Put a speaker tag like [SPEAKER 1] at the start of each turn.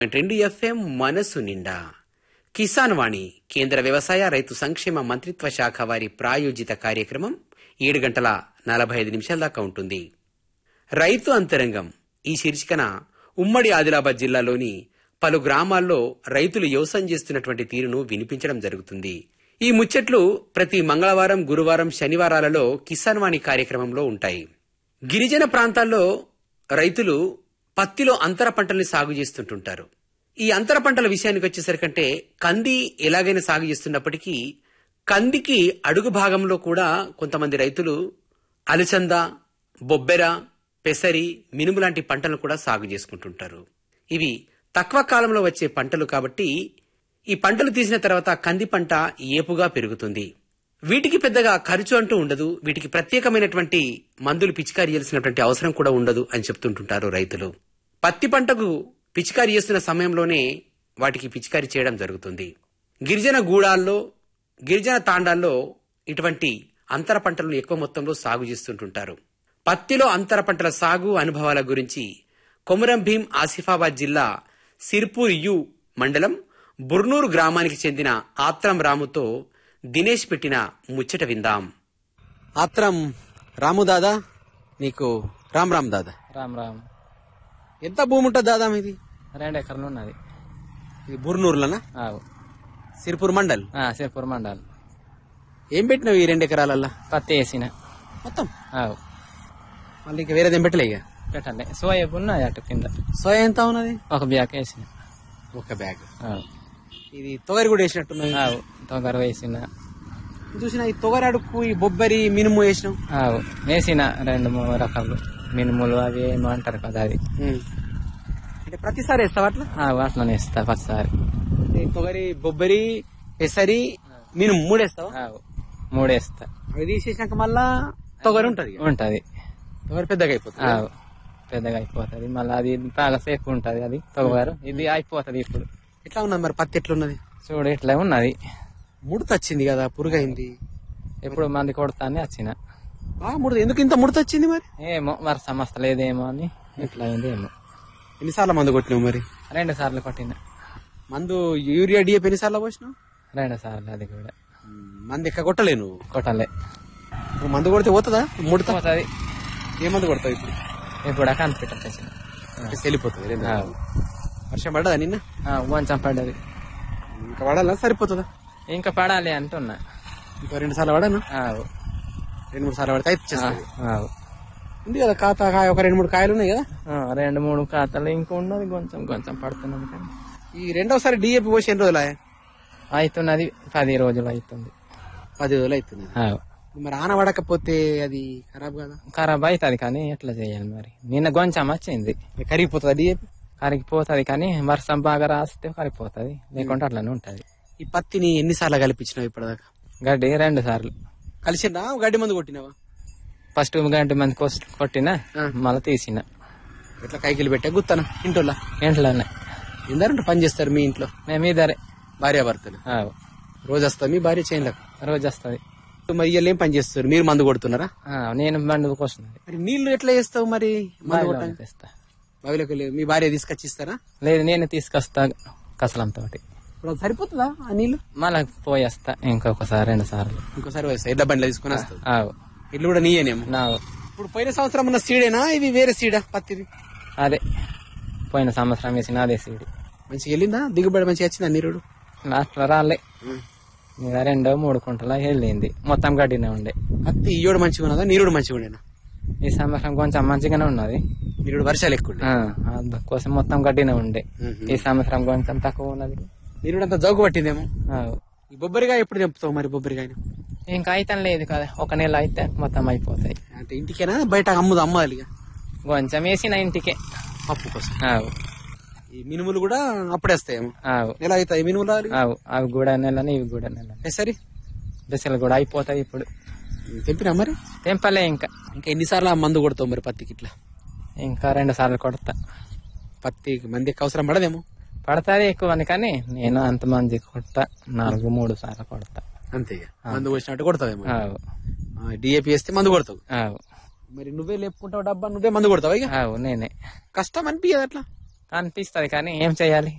[SPEAKER 1] రెండు ఎఫ్ఎం మనసు నిండా కిసాన్ వాణి కేంద్ర వ్యవసాయ రైతు సంక్షేమ మంత్రిత్వ శాఖ వారి ప్రాయోజిత కార్యక్రమం ఏడు గంటల నలభై ఐదు నిమిషాల దాకా ఉంటుంది రైతు అంతరంగం ఈ శీర్షికన ఉమ్మడి ఆదిలాబాద్ జిల్లాలోని పలు గ్రామాల్లో రైతులు వ్యవసాయం చేస్తున్నటువంటి తీరును వినిపించడం జరుగుతుంది ఈ ముచ్చట్లు ప్రతి మంగళవారం గురువారం శనివారాలలో కిసాన్ వాణి కార్యక్రమంలో ఉంటాయి గిరిజన ప్రాంతాల్లో రైతులు పత్తిలో అంతర పంటల్ని సాగు చేస్తుంటుంటారు ఈ అంతర పంటల విషయానికి వచ్చేసరికంటే కంది ఎలాగైనా సాగు చేస్తున్నప్పటికీ కందికి అడుగు భాగంలో కూడా కొంతమంది రైతులు అలచంద బొబ్బెర పెసరి మినుము లాంటి పంటలను కూడా సాగు చేసుకుంటుంటారు ఇవి తక్కువ కాలంలో వచ్చే పంటలు కాబట్టి ఈ పంటలు తీసిన తర్వాత కంది పంట ఏపుగా పెరుగుతుంది వీటికి పెద్దగా ఖర్చు అంటూ ఉండదు వీటికి ప్రత్యేకమైనటువంటి మందులు పిచికారీ చేయాల్సినటువంటి అవసరం కూడా ఉండదు అని చెప్తుంటుంటారు రైతులు పత్తి పంటకు పిచికారీ చేస్తున్న సమయంలోనే వాటికి పిచికారీ చేయడం జరుగుతుంది గిరిజన గూడాల్లో గిరిజన తాండాల్లో ఇటువంటి అంతర పంటలను ఎక్కువ మొత్తంలో సాగు చేస్తుంటుంటారు పత్తిలో అంతర పంటల సాగు అనుభవాల గురించి కొమురం భీం ఆసిఫాబాద్ జిల్లా సిర్పూర్ యు మండలం బుర్నూరు గ్రామానికి చెందిన ఆత్రం రాముతో దినేష్ పెట్టిన ముచ్చట విందాం ఆత్రం రాము దాదా నీకు రామ్ రామ్ దాదా
[SPEAKER 2] రామ్ రామ్
[SPEAKER 1] ఎంత భూమి ఉంటుంది దాదా మీది
[SPEAKER 2] రెండు ఎకరాలు ఉన్నది
[SPEAKER 1] ఇది బుర్నూరులోనా
[SPEAKER 2] ఆవు
[SPEAKER 1] సిర్పూర్ మండల్
[SPEAKER 2] ఆ, సిర్పూర్ మండల్
[SPEAKER 1] ఏం పెట్టినావు ఈ రెండు ఎకరాలల్లా
[SPEAKER 2] పత్తి వేసిన
[SPEAKER 1] మొత్తం
[SPEAKER 2] ఆవు
[SPEAKER 1] మళ్ళీ ఇంకా వేరేదేం పెట్టలే ఇక
[SPEAKER 2] పెట్టండి సోయా ఉన్నది అటు కింద
[SPEAKER 1] సోయా ఎంత ఉన్నది
[SPEAKER 2] ఒక బ్యాగ్ వేసిన
[SPEAKER 1] ఒక బ్యాగ్
[SPEAKER 2] ఆవు
[SPEAKER 1] ఇది తొగరి కూడా వేసినట్టున్నది
[SPEAKER 2] ఆవు తొగర వేసిన
[SPEAKER 1] చూసిన ఈ తొగరి అడుక్కు ఈ బొబ్బరి మినుము వేసినావు
[SPEAKER 2] ఆవు వేసిన రెండు మూడు రకాలు మినుములు అవి ఏమో అంటారు కదా అది
[SPEAKER 1] అంటే ప్రతిసారి వేస్తావు అట్లా
[SPEAKER 2] ఆవు అట్లనే ఇస్తా ఒకసారి
[SPEAKER 1] ఈ తొగరి బొబ్బరి పెసరి మినుము మూడు వేస్తావా
[SPEAKER 2] ఆవు మూడు వేస్తా
[SPEAKER 1] అవి తీసేసినాక మళ్ళా తొగరి ఉంటది ఇక.
[SPEAKER 2] ఉంటది
[SPEAKER 1] తొగరి పెద్దగా అయిపోతుంది
[SPEAKER 2] ఆవు పెద్దగా అయిపోతుంది మళ్ళీ అది బాగా సేపు ఉంటది అది తొగరు ఇది అయిపోతుంది ఇప్పుడు
[SPEAKER 1] ఎట్లా ఉన్నది మరి పత్తి ఎట్లున్నది
[SPEAKER 2] చూడు ఇట్లా ఉన్నది
[SPEAKER 1] ముడత వచ్చింది కదా పురుగైంది
[SPEAKER 2] ఎప్పుడు మంది కొడతానే వచ్చిన
[SPEAKER 1] బాగా ముడత ఎందుకు ఇంత ముడత వచ్చింది మరి
[SPEAKER 2] ఏమో మరి సమస్య లేదేమో అని ఇట్లా అయింది ఏమో
[SPEAKER 1] ఎన్నిసార్లు మందు కొట్టినావు మరి
[SPEAKER 2] రెండు సార్లు కొట్టిన
[SPEAKER 1] మందు యూరియా డిఏపి ఎన్నిసార్లు పోసినావు
[SPEAKER 2] రెండు సార్లు అది కూడా
[SPEAKER 1] మంది ఎక్క కొట్టలే నువ్వు
[SPEAKER 2] కొట్టలే
[SPEAKER 1] నువ్వు మందు కొడితే పోతుందా ముడత
[SPEAKER 2] పోతుంది
[SPEAKER 1] ఏ మందు కొడతావు ఇప్పుడు
[SPEAKER 2] ఇప్పుడు కన్ఫ్యూటర్ తెచ్చిన
[SPEAKER 1] అంటే వెళ్ళిపోతుంది రెండు
[SPEAKER 2] ఆ.
[SPEAKER 1] రోజులు. వర్షం పడ్డదా నిన్న
[SPEAKER 2] ఆ, కొంచెం పడ్డది
[SPEAKER 1] ఇంకా పడాలా సరిపోతుందా
[SPEAKER 2] ఇంకా పడాలి అంటున్నా
[SPEAKER 1] ఇంకా రెండు సార్లు పడాను
[SPEAKER 2] ఆవు.
[SPEAKER 1] రెండు మూడు సార్లు పడితే అయితే
[SPEAKER 2] ఆ,
[SPEAKER 1] చేస్తుంది
[SPEAKER 2] ఆవు.
[SPEAKER 1] ఉంది కదా కాత కాయ ఒక రెండు మూడు కాయలు ఉన్నాయి కదా
[SPEAKER 2] ఆ, రెండు మూడు ఖాతాలు ఇంకా ఉన్నది కొంచెం కొంచెం పడుతున్నది కానీ
[SPEAKER 1] ఈ రెండోసారి డిఏపి పోసి ఎన్ని రోజులు ఆయా?
[SPEAKER 2] అవుతున్నది పది రోజులు అవుతుంది
[SPEAKER 1] పది రోజులు అవుతుంది
[SPEAKER 2] ఆవు.
[SPEAKER 1] మరి ఆన పడకపోతే అది ఖరాబ్ కదా
[SPEAKER 2] ఖరాబ్ అవుతుంది కానీ ఎట్లా చేయాలి మరి నిన్న కొంచెం వచ్చింది
[SPEAKER 1] కరిగిపోతుందా డిఏపి
[SPEAKER 2] కరిగిపోతుంది కానీ వర్షం బాగా రాస్తే కరిగిపోతుంది లేకుంటే అట్లనే ఉంటది
[SPEAKER 1] ఈ పత్తిని ఎన్నిసార్లు కలిపించినావు ఇప్పటిదాకా
[SPEAKER 2] గడ్డి రెండు సార్లు
[SPEAKER 1] కలిసిందా గడ్డి మందు కొట్టినావా
[SPEAKER 2] ఫస్ట్ గంట మంది కోస్- కొట్టిన
[SPEAKER 1] ఆ.
[SPEAKER 2] మళ్ళీ తీసిన
[SPEAKER 1] ఎట్లా కైకిలు పెట్టా గుత్తన ఇంట్లో
[SPEAKER 2] ఇంట్లోనే
[SPEAKER 1] ఎందరంటే పని చేస్తారు మీ ఇంట్లో
[SPEAKER 2] మేము ఇద్దరే
[SPEAKER 1] భార్యాభర్తలు
[SPEAKER 2] ఆవు.
[SPEAKER 1] రోజు వస్తా మీ భార్య చేయలేక
[SPEAKER 2] రోజు వస్తుంది
[SPEAKER 1] మరి ఇవాళ ఏం పని చేస్తారు మీరు మందు కొడుతున్నారా
[SPEAKER 2] నేను బండి వస్తున్నది
[SPEAKER 1] మరి నీళ్లు ఎట్లా చేస్తావు మరి మందు కొట్టడానికి
[SPEAKER 2] తెస్తా
[SPEAKER 1] బావిలోకి వెళ్ళి మీ భార్య తీసుకొచ్చి ఇస్తారా
[SPEAKER 2] లేదు నేను తీసుకొస్తా కసలంతో
[SPEAKER 1] ఇప్పుడు అది సరిపోతుందా ఆ నీళ్లు
[SPEAKER 2] మళ్ళీ పోయేస్తా ఇంకొకసారి రెండు సార్లు
[SPEAKER 1] ఇంకోసారి వస్తా ఎడ్ల బండిలో తీసుకుని వస్తావు
[SPEAKER 2] ఆవు.
[SPEAKER 1] ఇల్లు కూడా నీయేనేమో
[SPEAKER 2] నా
[SPEAKER 1] ఇప్పుడు పోయిన సంవత్సరం ఉన్న సీడేనా ఇది వేరే సీడా పత్తిది
[SPEAKER 2] అదే పోయిన సంవత్సరం వేసిన అదే సీడి
[SPEAKER 1] మంచిగా వెళ్ళిందా దిగుబడి మంచిగా వచ్చిందా నీరుడు
[SPEAKER 2] అట్లా రాలే మీద రెండో మూడు కుంటల వెళ్ళింది మొత్తం గడ్డినే ఉండే
[SPEAKER 1] పత్తి ఇయ్యోడు మంచిగా ఉన్నదా నీరుడు మంచిగా ఉండేనా
[SPEAKER 2] ఈ సంవత్సరం కొంచెం మంచిగానే ఉన్నది
[SPEAKER 1] నీరుడు వర్షాలు ఎక్కువ ఉండే.
[SPEAKER 2] ఆ, అందుకోసం మొత్తం గడ్డినే ఉండే
[SPEAKER 1] మ్మ్.
[SPEAKER 2] ఈ సంవత్సరం కొంచెం తక్కువ ఉన్నది
[SPEAKER 1] నీరుడు అంతా జోగు పట్టిందేమో
[SPEAKER 2] ఆవు.
[SPEAKER 1] ఈ బొబ్బరికాయ ఎప్పుడు తెంపుతావు మరి బొబ్బరికాయని
[SPEAKER 2] ఇంకా అయితే లేదు కదా ఒక నెల అయితే మొత్తం అయిపోతాయి
[SPEAKER 1] అంటే ఇంటికేనా బయట అమ్ముదు అమ్మాలి ఇక
[SPEAKER 2] కొంచెం వేసిన ఇంటికే
[SPEAKER 1] పప్పు కోసం
[SPEAKER 2] ఆవు
[SPEAKER 1] ఈ మినుములు కూడా అప్పుడేస్తాయేమో
[SPEAKER 2] ఆవు
[SPEAKER 1] ఎలా అవుతాయి మినుములు అవి?
[SPEAKER 2] ఆవు అవి కూడా నెలని ఇవి కూడా నెల
[SPEAKER 1] ఏ సరే
[SPEAKER 2] దశలు కూడా అయిపోతాయి ఇప్పుడు
[SPEAKER 1] తెంపినా మరి
[SPEAKER 2] తెంపలే ఇంకా
[SPEAKER 1] ఇంకా ఎన్నిసార్లు ఆ మందు కొడతావు మరి పత్తికి ఇట్లా
[SPEAKER 2] ఇంకా రెండు సార్లు కొడతా
[SPEAKER 1] పత్తికి మంది ఎక్కువ అవసరం పడదేమో
[SPEAKER 2] పడతాది ఎక్కువ అని కానీ నేను అంత మంది కొడతా నాలుగు మూడు సార్లు కొడతా
[SPEAKER 1] అంతే ఇక. మందు పోసినట్టు కొడతావేమో
[SPEAKER 2] ఆవు
[SPEAKER 1] డిఏపి వేస్తే మందు కొడతావు
[SPEAKER 2] ఆవు
[SPEAKER 1] మరి నువ్వే లేపుకుంటావు డబ్బా నువ్వే మందు కొడతావు ఇక
[SPEAKER 2] ఆవు నేనే
[SPEAKER 1] కష్టం అనిపించదు అట్లా
[SPEAKER 2] అనిపిస్తుంది కానీ ఏం చేయాలి